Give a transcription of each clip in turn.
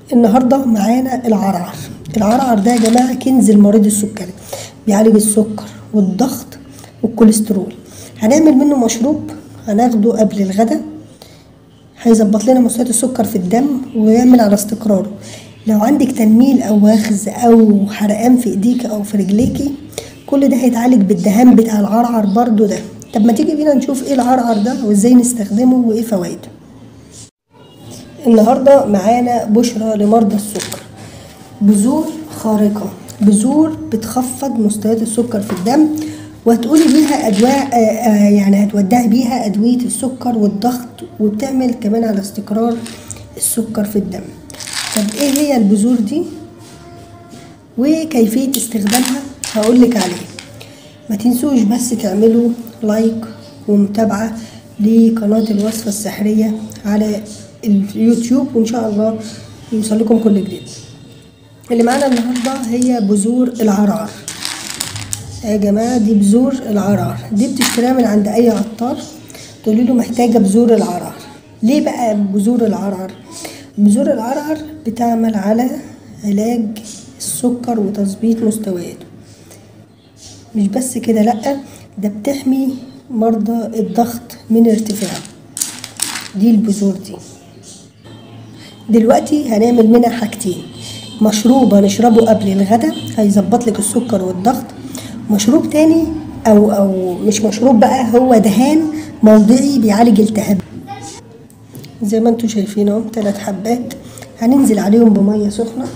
النهارده معانا العرعر العرعر ده يا جماعه كنز المريض السكري بيعالج السكر والضغط والكوليسترول هنعمل منه مشروب هناخده قبل الغدا هيظبط لنا مستويات السكر في الدم ويعمل على استقراره لو عندك تنميل او وخز او حرقان في ايديك او في رجليكي كل ده هيتعالج بالدهان بتاع العرعر برضو ده طب ما تيجي بينا نشوف ايه العرعر ده وازاي نستخدمه وايه فوائده النهارده معانا بشرى لمرضى السكر بذور خارقه بذور بتخفض مستويات السكر في الدم وهتقولي بيها ادواء آه، آه، يعني هتودعي بيها ادويه السكر والضغط وبتعمل كمان على استقرار السكر في الدم طب ايه هي البذور دي وكيفيه استخدامها هقولك عليه ما تنسوش بس تعملوا لايك ومتابعه لقناه الوصفه السحريه على اليوتيوب وان شاء الله يوصل لكم كل جديد اللي معانا النهارده هي بذور العرعر يا جماعه دي بذور العرعر دي بتشتريها من عند اي عطار تقولي له محتاجه بذور العرعر ليه بقى بذور العرعر بذور العرعر بتعمل على علاج السكر وتظبيط مستوياته مش بس كده لا ده بتحمي مرضى الضغط من ارتفاعه دي البذور دي دلوقتي هنعمل منها حاجتين مشروب هنشربه قبل الغدا هيظبط لك السكر والضغط مشروب تاني او او مش مشروب بقى هو دهان موضعي بيعالج التهاب زي ما انتم شايفين اهو ثلاث حبات هننزل عليهم بميه سخنه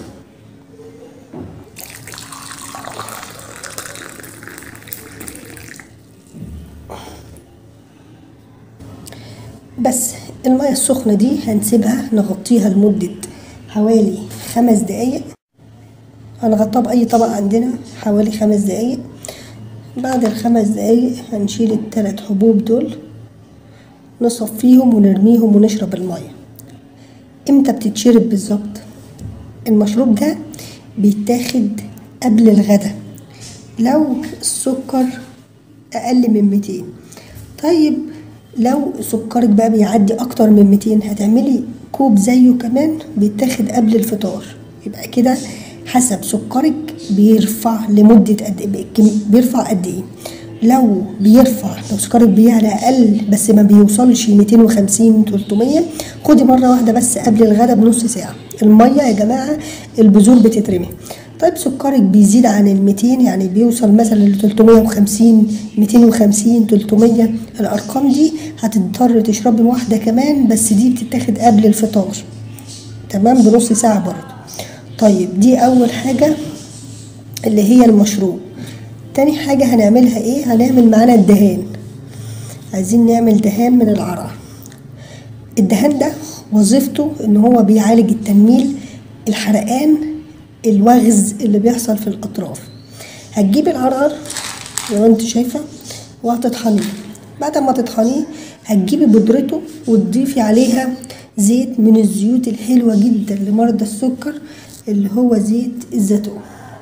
بس المية السخنة دي هنسيبها نغطيها لمدة حوالي خمس دقايق هنغطيها بأي طبق عندنا حوالي خمس دقايق بعد الخمس دقايق هنشيل التلات حبوب دول نصفيهم ونرميهم ونشرب المية امتى بتتشرب بالظبط المشروب ده بيتاخد قبل الغدا لو السكر اقل من 200 طيب لو سكرك بقى بيعدي اكتر من 200 هتعملي كوب زيه كمان بيتاخد قبل الفطار يبقى كده حسب سكرك بيرفع لمدة قد ايه كم- بيرفع قد ايه لو بيرفع لو سكرك بيعلى اقل بس ما بيوصلش 250 300 خدي مره واحده بس قبل الغدا بنص ساعه الميه يا جماعه البذور بتترمي طيب سكرك بيزيد عن ال 200 يعني بيوصل مثلا ل 350 250 300 الارقام دي هتضطر تشربي واحده كمان بس دي بتتاخد قبل الفطار تمام بنص ساعه برضه طيب دي اول حاجه اللي هي المشروب تاني حاجة هنعملها ايه هنعمل معانا الدهان عايزين نعمل دهان من العرعر الدهان ده وظيفته ان هو بيعالج التنميل الحرقان الوغز اللي بيحصل في الاطراف هتجيب العرعر زي ما انت شايفه وهتطحنيه بعد ما تطحنيه هتجيبي بودرته وتضيفي عليها زيت من الزيوت الحلوه جدا لمرضى السكر اللي هو زيت الزيتون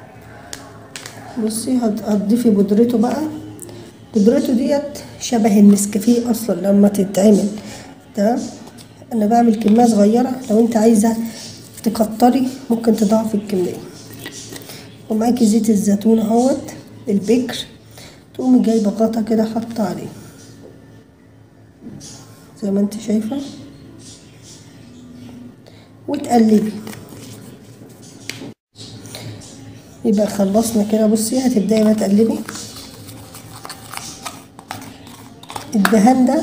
بصي هت- هتضيفي بودرته بقى بودرته ديت شبه النسكافيه اصلا لما تتعمل تمام انا بعمل كميه صغيره لو انت عايزه تكتري ممكن تضاعفي الكميه ومعاكي زيت الزيتون اهوت البكر تقومي جايبه غطا كده حاطه عليه زي ما انت شايفه وتقلبي يبقى خلصنا كده بصي هتبداي بقى تقلبي الدهان ده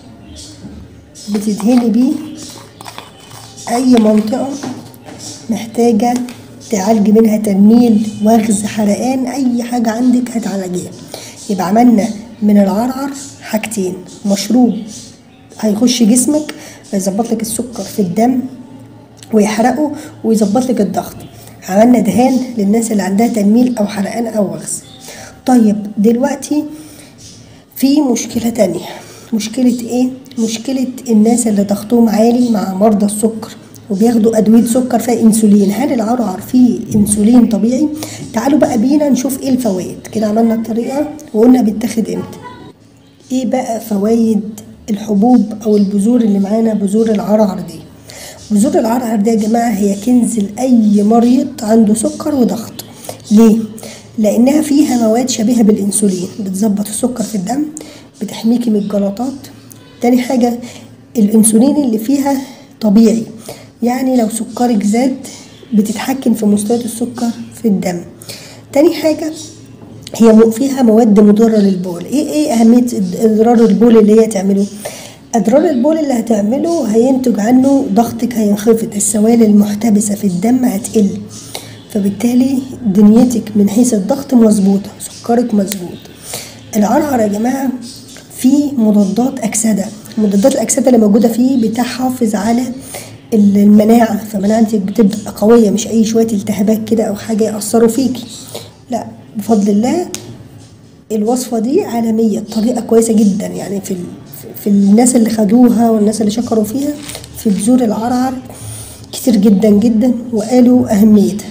بتدهني بيه اي منطقه محتاجه تعالجي منها تنميل وغز حرقان اي حاجه عندك هتعالجيها يبقى عملنا من العرعر حاجتين مشروب هيخش جسمك هيظبط لك السكر في الدم ويحرقه ويظبط لك الضغط عملنا دهان للناس اللي عندها تنميل او حرقان او وغز طيب دلوقتي في مشكلة تانية مشكلة ايه؟ مشكلة الناس اللي ضغطهم عالي مع مرضى السكر وبياخدوا أدوية سكر فيها أنسولين هل العرعر فيه أنسولين طبيعي؟ تعالوا بقى بينا نشوف ايه الفوائد كده عملنا الطريقة وقلنا بيتاخد امتى ايه بقى فوائد الحبوب او البذور اللي معانا بذور العرعر دي بذور العرعر ده يا جماعة هي كنز لأي مريض عنده سكر وضغط ليه؟ لأنها فيها مواد شبيهة بالأنسولين بتظبط السكر في الدم بتحميكي من الجلطات تاني حاجة الأنسولين اللي فيها طبيعي يعني لو سكرك زاد بتتحكم في مستويات السكر في الدم تاني حاجة هي م- فيها مواد مضرة للبول ايه ايه اهمية اضرار البول اللي هي تعمله اضرار البول اللي هتعمله هينتج عنه ضغطك هينخفض السوائل المحتبسة في الدم هتقل فبالتالي دنيتك من حيث الضغط مظبوطة سكرك مظبوط العرعر يا جماعة فيه مضادات أكسدة مضادات الأكسدة اللي موجودة فيه بتحافظ على المناعة فمناعتك بتبقى قوية مش أي شوية التهابات كده أو حاجة يأثروا فيكي لا بفضل الله الوصفة دي عالمية طريقة كويسة جدا يعني في ال- في الناس اللي خدوها والناس اللي شكروا فيها في بذور العرعر كتير جدا جدا وقالوا أهميتها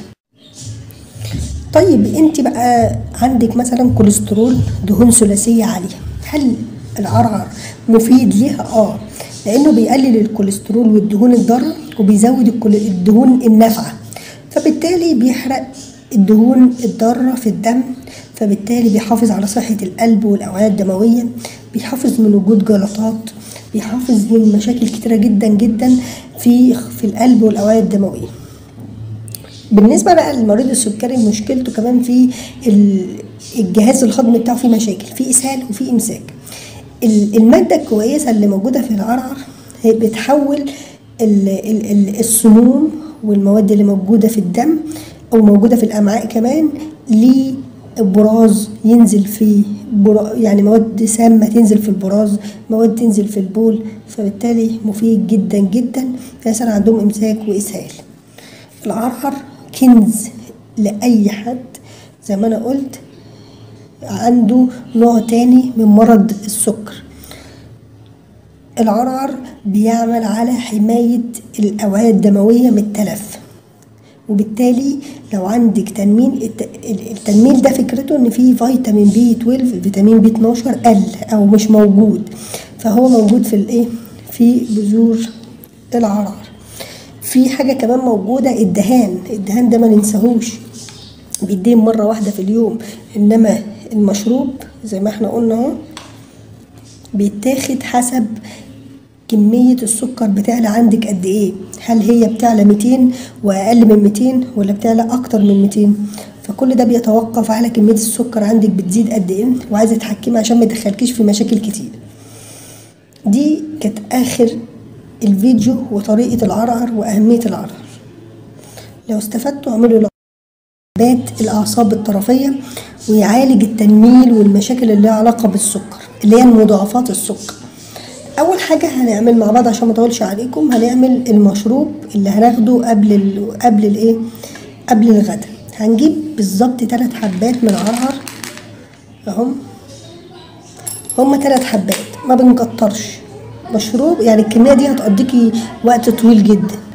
طيب انت بقى عندك مثلا كوليسترول دهون ثلاثيه عاليه هل العرعر مفيد ليها اه لانه بيقلل الكوليسترول والدهون الضاره وبيزود الكول- الدهون النافعه فبالتالي بيحرق الدهون الضاره في الدم فبالتالي بيحافظ على صحه القلب والاوعيه الدمويه بيحافظ من وجود جلطات بيحافظ من مشاكل كتيره جدا جدا في في القلب والاوعيه الدمويه بالنسبه بقى للمريض السكري مشكلته كمان في ال- الجهاز الهضمي بتاعه فيه مشاكل في اسهال وفي امساك ال- الماده الكويسه اللي موجوده في العرعر هي بتحول ال- ال- ال- السموم والمواد اللي موجوده في الدم او موجوده في الامعاء كمان لبراز ينزل في برا يعني مواد سامه تنزل في البراز مواد تنزل في البول فبالتالي مفيد جدا جدا الناس اللي عندهم امساك واسهال العرعر كنز لأي حد زي ما أنا قلت عنده نوع تاني من مرض السكر العرعر بيعمل على حماية الأوعية الدموية من التلف وبالتالي لو عندك تنميل الت- ال- التنميل ده فكرته ان فيه فيتامين بي 12 فيتامين بي 12 قل او مش موجود فهو موجود في الايه في بذور العرعر في حاجه كمان موجوده الدهان الدهان ده ما ننساهوش بيدين مره واحده في اليوم انما المشروب زي ما احنا قلنا اهو بيتاخد حسب كمية السكر بتعلى عندك قد ايه هل هي بتعلى 200 واقل من 200 ولا بتعلى اكتر من 200 فكل ده بيتوقف على كمية السكر عندك بتزيد قد ايه وعايزة تحكمي عشان ما يدخلكيش في مشاكل كتير دي كانت اخر الفيديو وطريقة العرعر واهمية العرعر لو استفدتوا اعملوا لايكات الاعصاب الطرفية ويعالج التنميل والمشاكل اللي لها علاقة بالسكر اللي هي مضاعفات السكر اول حاجه هنعمل مع بعض عشان ما اطولش عليكم هنعمل المشروب اللي هناخده قبل ال... قبل الايه قبل الغدا هنجيب بالظبط ثلاث حبات من عرعر اهم هما ثلاث حبات ما بنكترش مشروب يعني الكميه دي هتقضيكي وقت طويل جدا